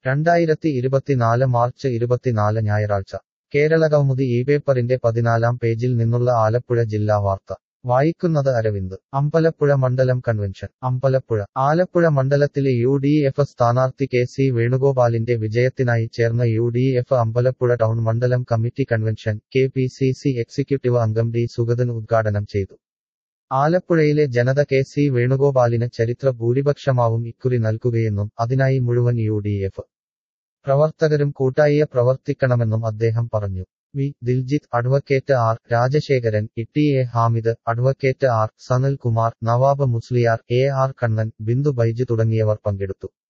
രണ്ടായിരത്തി ഇരുപത്തിനാല് മാർച്ച് ഇരുപത്തിനാല് ഞായറാഴ്ച കേരളകൗമുദി ഈ പേപ്പറിന്റെ പതിനാലാം പേജിൽ നിന്നുള്ള ആലപ്പുഴ ജില്ലാ വാർത്ത വായിക്കുന്നത് അരവിന്ദ് അമ്പലപ്പുഴ മണ്ഡലം കൺവെൻഷൻ അമ്പലപ്പുഴ ആലപ്പുഴ മണ്ഡലത്തിലെ യു ഡി എഫ് സ്ഥാനാർത്ഥി കെ സി വേണുഗോപാലിന്റെ വിജയത്തിനായി ചേർന്ന U D F Ambalappuzha town മണ്ഡലം committee convention K P C C executive അംഗം ഡി സുഗതൻ ഉദ്ഘാടനം ചെയ്തു ആലപ്പുഴയിലെ ജനത കെ സി വേണുഗോപാലിന് ചരിത്ര ഭൂരിപക്ഷമാവും ഇക്കുറി നൽകുകയെന്നും അതിനായി മുഴുവൻ യു ഡി എഫ് പ്രവർത്തകരും കൂട്ടായി പ്രവർത്തിക്കണമെന്നും അദ്ദേഹം പറഞ്ഞു V Diljith advocate R Rajasekharan Itty A Hamid advocate R Sanal Kumar Nawab Musliyar A R Kannan Bindu Baiju തുടങ്ങിയവർ പങ്കെടുത്തു